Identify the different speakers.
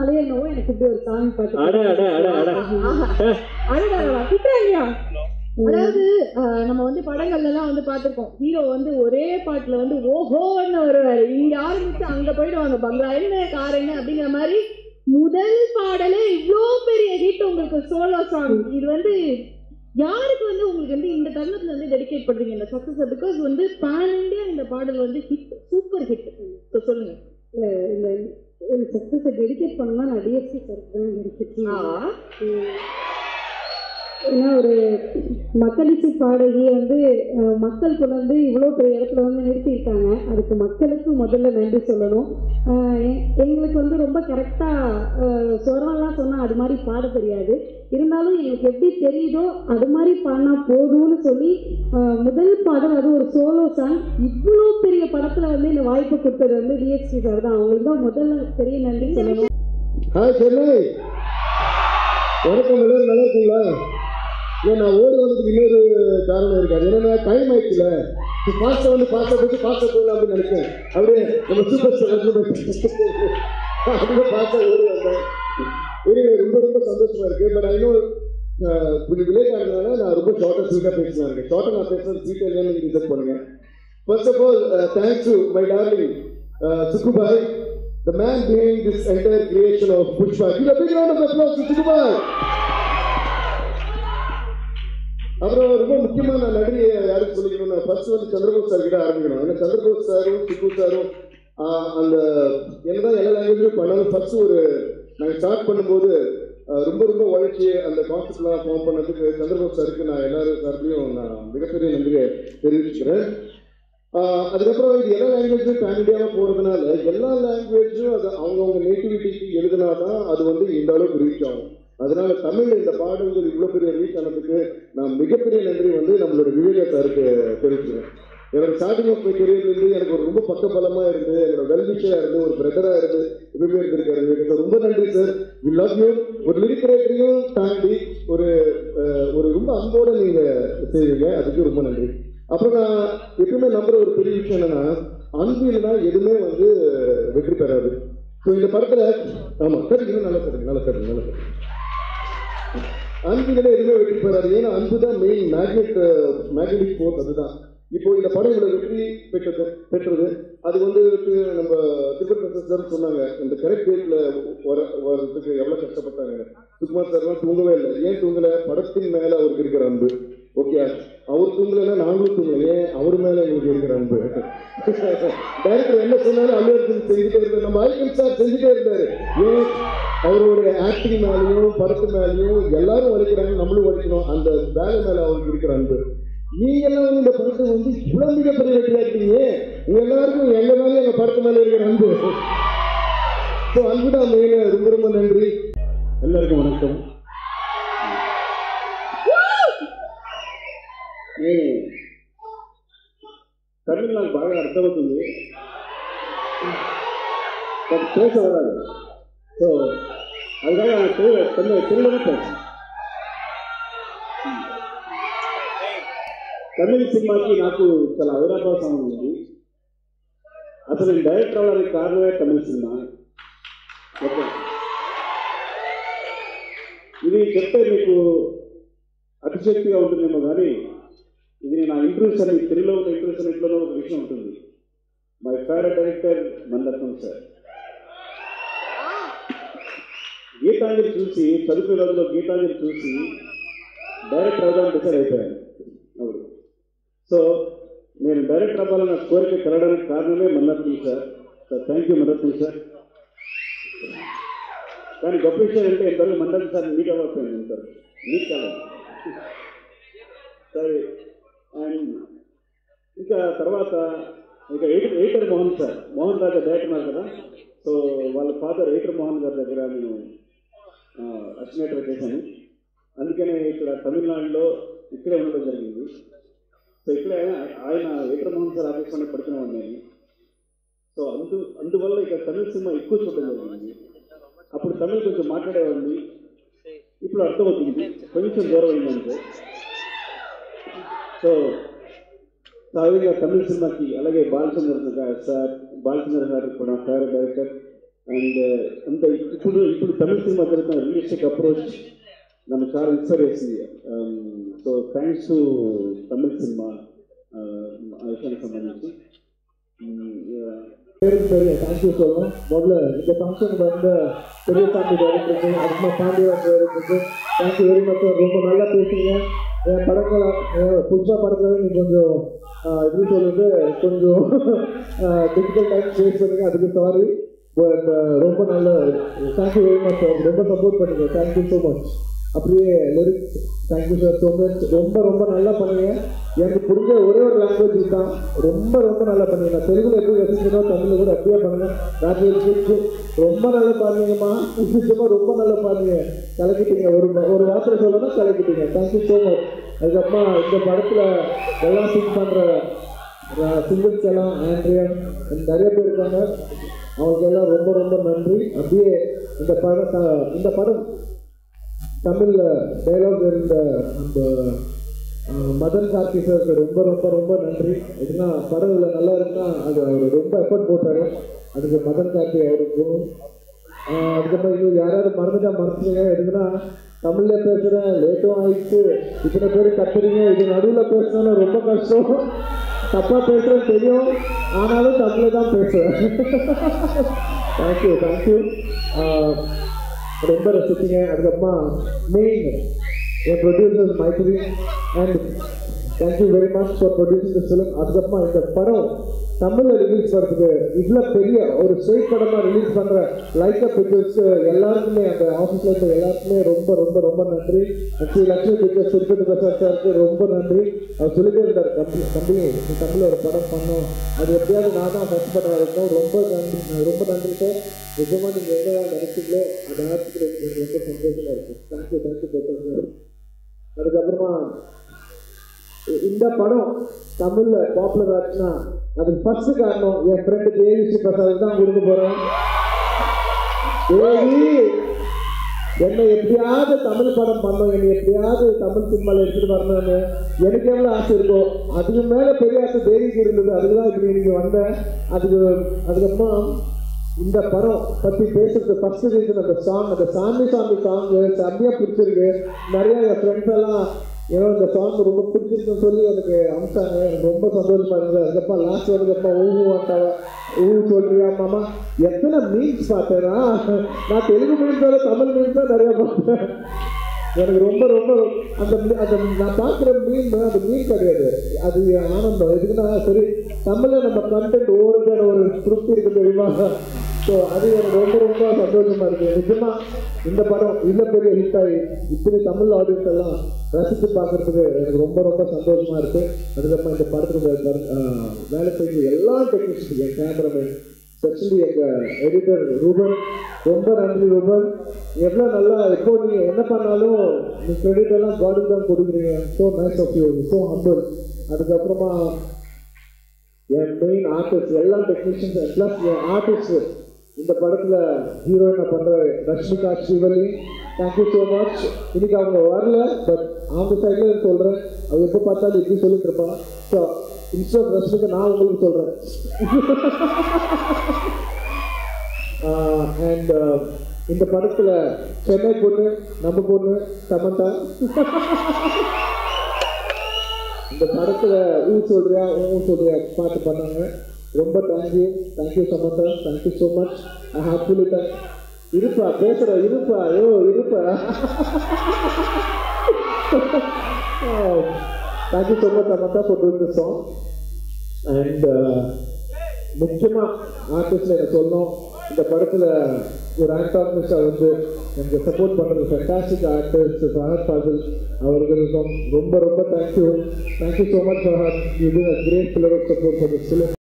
Speaker 1: அதனாலே என்னவோ எனக்கு இப்படி ஒரு சாமி பாட்டு
Speaker 2: அட அட அட அட
Speaker 1: ஆஹா. அடடா, திட்டுறாங்கயா? அதாவது அஹ், நம்ம வந்து படங்கள்ல எல்லாம் வந்து பார்த்திருக்கோம் ஹீரோ வந்து ஒரே பாட்டுல வந்து ஓஹோன்னு வருவாரு இங்க ஆரம்பிச்சு அங்க போயிடுவாங்க பங்களா என்ன கார் என்ன அப்படிங்கிற மாதிரி முதல் பாடலே இவ்வளோ பெரிய ஹிட் உங்களுக்கு சோலோ சாங் இது வந்து யாருக்கு வந்து உங்களுக்கு வந்து இந்த தருணத்துல வந்து டெடிகேட் பண்றீங்க இந்த சக்சஸ் பிகாஸ் வந்து பேன் இந்தியா இந்த பாடல் வந்து ஹிட் சூப்பர் ஹிட் சொல்லுங்க
Speaker 3: இந்த சக்ஸஸை டெடிகேட் பண்ணால் நான் டிஎஸ்பி சார் தான் டெடிகேட்
Speaker 1: ஆ
Speaker 3: ஏன்னா ஒரு மக்களிசை பாடகியை வந்து அஹ், மக்கள் கொண்டு வந்து இவ்வளோ பெரிய இடத்துல வந்து நிறுத்தியிருக்காங்க அதுக்கு மக்களுக்கு முதல்ல நன்றி சொல்லணும் அஹ், எ- எங்களுக்கு வந்து ரொம்ப கரெக்டாக சொரம்லாம் சொன்னால் அது மாதிரி பாட தெரியாது இருந்தாலும் எங்களுக்கு எப்படி தெரியுதோ அது மாதிரி பாடினா போதும்னு சொல்லி அஹ், முதல் பாடல் அது ஒரு சோலோ சாங் இவ்வளோ பெரிய படத்தில் வந்து இந்த வாய்ப்பு கொடுத்தது வந்து டிஎஸ்பி சார் தான் அவங்களுக்கு தான் முதல்ல பெரிய நன்றி சொல்லணும்
Speaker 4: ஹாய் சென்னை வணக்கம் எல்லாரும் நல்லா இருக்கீங்களா ஏன் நான் ஓடி வந்ததுக்கு இன்னொரு காரணம் இருக்காது ஏன்னா டைம் ஆயிடுச்சுல ஃபாஸ்ட்டாக வந்து ஃபாஸ்ட்டாக போட்டு ஃபாஸ்ட்டாக போயிடலாம் அப்படின்னு நினைச்சேன் அப்படியே நம்ம சூப்பர் ஸ்டார் அப்படியே ஃபாஸ்ட்டாக ஓடி வந்தேன் இது ரொம்ப ரொம்ப சந்தோஷமா இருக்கு பட் இன்னும் கொஞ்சம் விலேட் ஆனதுனால நான் ரொம்ப ஷார்ட்டாக ஸ்வீட்டாக பேசலாம் இருக்கேன் ஷார்ட்டாக நான் பேசுறது ஸ்வீட்டாக இல்லைன்னு நீங்கள் டிசைட் பண்ணுங்க first of all thanks to my darling சுக்குபாய் the man behind this entire creation of Pushpa. Give a big round of applause to Sukubai. அப்புறம் ரொம்ப முக்கியமான நன்றி யாருக்கு சொல்லிக்கணும்னா ஃபர்ஸ்ட் வந்து சந்திரபோஸ் சார் கிட்ட ஆரம்பிக்கணும் ஏன்னா சந்திரபோஸ் சாரும் சுக்கு சாரும் ஆஹ், அந்த என்னதான் எல்லா லாங்குவேஜும் பண்ணாலும் ஃபர்ஸ்ட் ஒரு நாங்கள் ஸ்டார்ட் பண்ணும்போது ஆஹ், ரொம்ப ரொம்ப உழைச்சி அந்த கான்செப்ட்லாம் ஃபார்ம் பண்ணதுக்கு சந்திரபோஸ் சாருக்கு நான் எல்லாரும் சார்பிலையும் நான் மிகப்பெரிய நன்றியை தெரிவிச்சுக்கிறேன் ஆஹ் அதுக்கப்புறம் இது எல்லா லாங்குவேஜும் பேன் இண்டியாவாக போகிறதுனால எல்லா லாங்குவேஜும் அது அவங்கவுங்க நேட்டிவிட்டிக்கு எழுதினா தான் அது வந்து இந்த அளவுக்கு ரீச் ஆகும் அதனால தமிழ் இந்த பாடல்கள் இவ்வளோ பெரிய ரீச் ஆனதுக்கு நான் மிகப்பெரிய நன்றி வந்து நம்மளோட விவேக சாருக்கு தெரிவிச்சுக்கிறேன் என்னோட ஸ்டார்டிங் ஆஃப் மை கெரியர்லேருந்து எனக்கு ஒரு ரொம்ப பக்கபலமாக இருந்து என்னோட வெல்விஷராக இருந்து ஒரு பிரதராக இருந்து எப்பவுமே இருந்திருக்காரு விவேக் சார் ரொம்ப நன்றி சார் வி லவ் யூ ஒரு லிரிக் ரைட்டரையும் தாண்டி ஒரு அஹ், ஒரு ரொம்ப அன்போடு நீங்கள் செய்வீங்க அதுக்கு ரொம்ப நன்றி அப்புறம் நான் எப்பவுமே நம்புற ஒரு பெரிய விஷயம் என்னன்னா அன்பு இல்லைன்னா எதுவுமே வந்து வெற்றி பெறாது ஸோ இந்த படத்துல ஆமா சரி இன்னும் நல்லா சரி நல்லா சரி நல்லா சரி அன்பு இல்லைன்னா எதுவுமே வெற்றி பெறாது ஏன்னா அன்பு தான் மெயின் மேக்னெட் மேக்னெட்டிக் ஃபோர்ஸ் அதுதான் இப்போ இந்த படம் இவ்வளவு வெற்றி பெற்றது பெற்றது அது வந்து தி- நம்ம திபர் பிரசாத் சார் சொன்னாங்க இந்த கரெக்ட் டேட்ல வர வர்றதுக்கு எவ்வளவு கஷ்டப்பட்டாங்க சுகுமார் சார்லாம் தூங்கவே இல்லை ஏன் தூங்கல படத்தின் மேல அவருக்கு இருக்கிற அன்பு ஓகே அவர் தூங்கலைன்னா நாங்களும் தூங்கல ஏன் அவர் மேல எங்களுக்கு இருக்கிற அன்பு டைரக்டர் என்ன சொன்னாலும் அல்லு அர்ஜுன் செஞ்சுட்டே இருந்தார் நம்ம ஐக்கன் சார் செஞ்சுட்டே இருந்தாரு ஏன் அவரோட ஆக்டிங் மேலேயும் படத்து மேலேயும் எல்லாரும் உழைக்கிறாங்க நம்மளும் உழைக்கணும் அந்த வேலை மேல அவருக்கு இருக்கிற அன்பு நீங்க எல்லாம் வந்து இந்த படத்தை வந்து இவ்வளவு மிகப்பெரிய வெற்றியா இருக்கீங்க உங்க எல்லாருக்கும் எங்க மேலே எங்க படத்து மேல இருக்கிற அன்பு ஸோ அன்பு தான் மெயின் ரொம்ப ரொம்ப நன்றி எல்லாருக்கும் வணக்கம் నేను తమిళ నాకు బాగా అర్థమవుతుంది బట్ పేస వరాదు సో அதுக்காக நான் தெலுங்கு தமிழ் தெலுங்குல பேசுறேன் తమిళ సినిమాకి నాకు చాలా అవినాభాసం ఉంది అసలు నేను డైరెక్టర్ అవ్వడానికి కారణమే తమిళ సినిమా ఓకే ఇది చెప్తే మీకు అతిశక్తిగా ఉంటుందేమో కానీ ఇది నా ఇంటర్వ్యూస్ అని తెలుగులో ఉన్న ఇంటర్వ్యూస్ అన్నింటిలో ఒక విషయం ఉంటుంది my favourite director Mani Ratnam sir Gitanjali చూసి చదువుకునే రోజుల్లో గీతాంజలి చూసి డైరెక్టర్ అవుదామని డిసైడ్ అయిపోయాను అవును సో నేను డైరెక్టర్ అవ్వాలన్న కోరిక కలగడానికి కారణమే Mani Ratnam sir sir thank you Mani Ratnam sir కానీ గొప్ప విషయం అంటే ఇంతవరకు మండలి సార్ మీకు అవ్వకపోయింది ఇంతవరకు మీకు కాదు సరే అండ్ ఇంకా తర్వాత ఇక ఎయిటర్ ఎయిటర్ మోహన్ సార్ మోహన్ రాజా డైరెక్టర్ ఉన్నారు కదా సో వాళ్ళ ఫాదర్ ఎయిటర్ మోహన్ గారి దగ్గర నేను అసినేటర్ చేశాను అందుకనే ఇక్కడ తమిళనాడులో ఇక్కడే ఉండడం జరిగింది సో ఇక్కడే ఆయన ఎయిటర్ మోహన్ సార్ ఆఫీస్లోనే పడుతున్నాను నేను సో అందు అందువల్ల ఇక్కడ తమిళ సినిమా ఎక్కువ చూడడం జరిగింది అప్పుడు తమిళ్ కొంచెం మాట్లాడేవాడిని ఇప్పుడు అర్థమవుతుంది కొంచెం దూరం అయిందంటే సో సో ఆ విధంగా తమిళ సినిమాకి అలాగే బాలచంద్ర గారు సార్ బాలచంద్ర గారు కూడా ఫేవరెట్ డైరెక్టర్
Speaker 2: అండ్ అంత ఇప్పుడు ఇప్పుడు తమిళ సినిమా జరుగుతున్న రియలిస్టిక్ అప్రోచ్ నన్ను చాలా ఇన్స్పైర్ చేసింది so thanks to Tamil cinema ఆ విషయానికి సంబంధించి
Speaker 5: பேருக்கு பெரிய தேங்க்யூ சொல்லணும் முதல்ல இந்த ஃபங்க்ஷனுக்கு வந்த பெரிய சாமி டைரக்டருக்கு அதுமா பாண்டியன் டைரக்டருக்கு தேங்க்யூ வெரி மச் ரொம்ப நல்லா பேசுறீங்க என் படங்களை என் புதுசாக படங்களை நீங்கள் கொஞ்சம் ஆஹ், எப்படி சொல்றது கொஞ்சம் டிஃபிகல்ட் டைம் ஃபேஸ் பண்ணுங்க அதுக்கு சாரி பட் ரொம்ப நல்ல தேங்க்யூ வெரி மச் ரொம்ப சப்போர்ட் பண்ணுங்க தேங்க்யூ ஸோ மச் அப்படியே lyrics thank you sir so much ரொம்ப ரொம்ப நல்லா பண்ணுங்க எனக்கு புரிஞ்ச ஒரே ஒரு லாங்குவேஜ் தான் ரொம்ப ரொம்ப நல்லா பண்ணுங்க நான் தெலுங்குல எப்படி ரசிக்கனோ தமிழ்ல கூட அப்படியே பண்ணுங்க ராஜேஷ் ரொம்ப நல்லா பாடுங்கம்மா நிச்சயமா ரொம்ப நல்லா பாடுங்க கலக்கிட்டீங்க ஒரு ஒரு வார்த்தை சொல்லணும் கலக்கிட்டீங்க தேங்க்யூ ஸோ மச் அதுக்கப்புறமா இந்த படத்துல எல்லாம் சிங் பண்ற சிங்கர்ஸ் எல்லாம் ஆண்ட்ரியா நிறைய பேர் இருக்காங்க அவங்களுக்கு எல்லாம் ரொம்ப ரொம்ப நன்றி அப்படியே இந்த படம் த- இந்த படம் தமிழ்ல டைலாக் இருந்த அந்த அஹ், மதன் கார்த்தி சாருக்கு ரொம்ப ரொம்ப ரொம்ப நன்றி இதுனா படம் இதுல நல்லா இருக்குன்னா அது அவர் ரொம்ப எஃபர்ட் போட்டாரு அதுக்கு மதன் கார்த்தி அவருக்கும் அஹ், அதுக்கப்புறம் இன்னும் யாராவது மறந்துட்டா மறந்துடுங்க எதுக்குன்னா தமிழ்ல பேசுறேன் லேட்டும் ஆயிடுச்சு இத்தனை பேர் கத்துறீங்க இது நடுவில் பேசுனா ரொம்ப கஷ்டம் தப்பா பேசுறேன் தெரியும் ஆனாலும் தமிழ்ல தான் பேசுவேன் தேங்க்யூ தேங்க்யூ ரொம்ப ரசிச்சிங்க அதுக்கப்புறமா மெயின் என் producer Mythri and thank you very much for producing the film அதுக்கப்புறமா இந்த படம் தமிழில் ரிலீஸ் பண்ணுறதுக்கு இவ்வளோ பெரிய ஒரு ஸ்ட்ரெயிட் படமாக ரிலீஸ் பண்ணுற லைக்கா பிக்சர்ஸ் எல்லாருக்குமே அந்த ஆஃபீஸில் இருக்க எல்லாருக்குமே ரொம்ப ரொம்ப ரொம்ப நன்றி ஸ்ரீ லக்ஷ்மி பிக்சர்ஸ் திருப்பதி பிரசாத் சாருக்கு ரொம்ப நன்றி அவர் சொல்லிட்டே இருந்தார் தம்பி தம்பி நீ தமிழில் ஒரு படம் பண்ணோம் அது எப்படியாவது நான் தான் ஃபஸ்ட் படம் இருக்கும் ரொம்ப நன்றி ரொம்ப நன்றி சார் நிஜமாக நீங்கள் என்ன நினைச்சீங்களோ அந்த நேரத்துக்கு எனக்கு ரொம்ப சந்தோஷமாக இருக்கும் தேங்க்யூ தேங்க்யூ பிரசாத் சார் அதுக்கப்புறமா இ- இந்த படம் தமிழ்ல பாப்புலர் ஆச்சுன்னா அதுக்கு ஃபர்ஸ்ட் காரணம் என் ஃப்ரெண்டு தேவிஸ்ரீ பிரசாத் தான் கொடுக்க போறேன் தேவி என்னை எப்படியாவது தமிழ் படம் பண்ணணும் என்னை எப்படியாவது தமிழ் சினிமாவில் எடுத்துட்டு வரணும்னு எனக்கு எவ்வளோ ஆசை இருக்கும் அதுக்கு மேலே பெரிய ஆசை தேவிக்கு இருந்தது அதுக்கு தான் இப்படி நீங்கள் வந்தேன் அதுக்கு அதுக்கப்புறம் இந்த படம் பற்றி பேசுறது ஃபர்ஸ்ட் ரீசன் அந்த சாங் அந்த சாமி சாமி சாங்கு செம்மையாக பிடிச்சிருக்கு நிறைய என் ஃப்ரெண்ட்ஸ் எல்லாம் ஏன்னா இந்த சாங் ரொம்ப பிடிச்சிருக்குன்னு சொல்லி எனக்கு அமிச்சாங்க எனக்கு ரொம்ப சந்தோஷமா இருந்தது அதுக்கப்புறம் லாஸ்ட் வந்ததுக்கப்புறம் ஊஹூ வந்தாவ ஊஹூ சொல்றியா மாமா எத்தனை மீன்ஸ் பார்த்தேன்னா நான் தெலுங்கு மீன்ஸோட தமிழ் மீன்ஸ் தான் நிறைய பார்த்தேன் எனக்கு ரொம்ப ரொம்ப அந்த மீ- அந்த நான் பார்க்குற மீன் அந்த மீன் கிடையாது அது என் ஆனந்தம் எதுக்குன்னா சரி தமிழில் நம்ம கண்டென்ட் ஓடுற ஒரு திருப்தி இருக்கு தெரியுமா ஸோ அது எனக்கு ரொம்ப ரொம்ப சந்தோஷமா இருக்கு நிஜமா இந்த படம் இவ்வளோ பெரிய ஹிட் ஆகி இப்படி தமிழ் ஆடியன்ஸ் எல்லாம் ரசித்து பார்க்கறதுக்கு எனக்கு ரொம்ப ரொம்ப சந்தோஷமா இருக்கு அதுக்கப்புறம் இந்த படத்துக்கு வே- ஆஹ் வேலை செய்ய எல்லா டெக்னீஷியன் என் கேமராமேன் ஸ்பெஷலி எங்கள் எடிட்டர் ரூபன் ரொம்ப நன்றி ரூபன் எவ்வளோ நல்லா எப்போ நீங்கள் என்ன பண்ணாலும் நீ கிரெடிட் எல்லாம் காடுக்கு தான் கொடுக்குறீங்க so nice of you so humble அதுக்கப்புறமா என் மெயின் ஆர்டிஸ்ட் எல்லா டெக்னீஷியன்ஸ் ப்ளஸ் என் ஆர்டிஸ்ட் இந்த படத்தில் ஹீரோயினை பண்ணுற Rashmika Srivalli thank you so much இன்னைக்கு அவங்க வரல பட் அவங்க சைடில் சொல்கிறேன் அவ எப்போ பார்த்தாலும் இப்படி சொல்லிட்டு இருப்பான் ஸோ இன்ஸ்டா ரஷ்மிகா நான் உங்களுக்கு சொல்கிறேன் அண்ட் இந்த படத்தில் சென்னை பொண்ணு நம்ம பொண்ணு சமந்தா இந்த படத்தில் ஊ சொல்றியா ஊ சொல்றியா பாட்டு பண்ணாங்க ரொம்ப thank you thank you Samantha thank you so much I happily thank இருப்பா பேசுற இருப்பா ஐயோ இருப்பா thank you so much Samantha for doing the song and முக்கியமாக ஆர்டிஸ்டில் எனக்கு சொல்லணும் இந்த படத்தில் ஒரு ஆண்டானிஸ்டாக வந்து எனக்கு சப்போர்ட் பண்ணுறது ஃபென்டாஸ்டிக் ஆர்டிஸ்ட் ஃபஹத் ஃபாசில் அவர்களுக்கும் ரொம்ப ரொம்ப thank you thank you so much Fahadh you do a great pillar of support for this film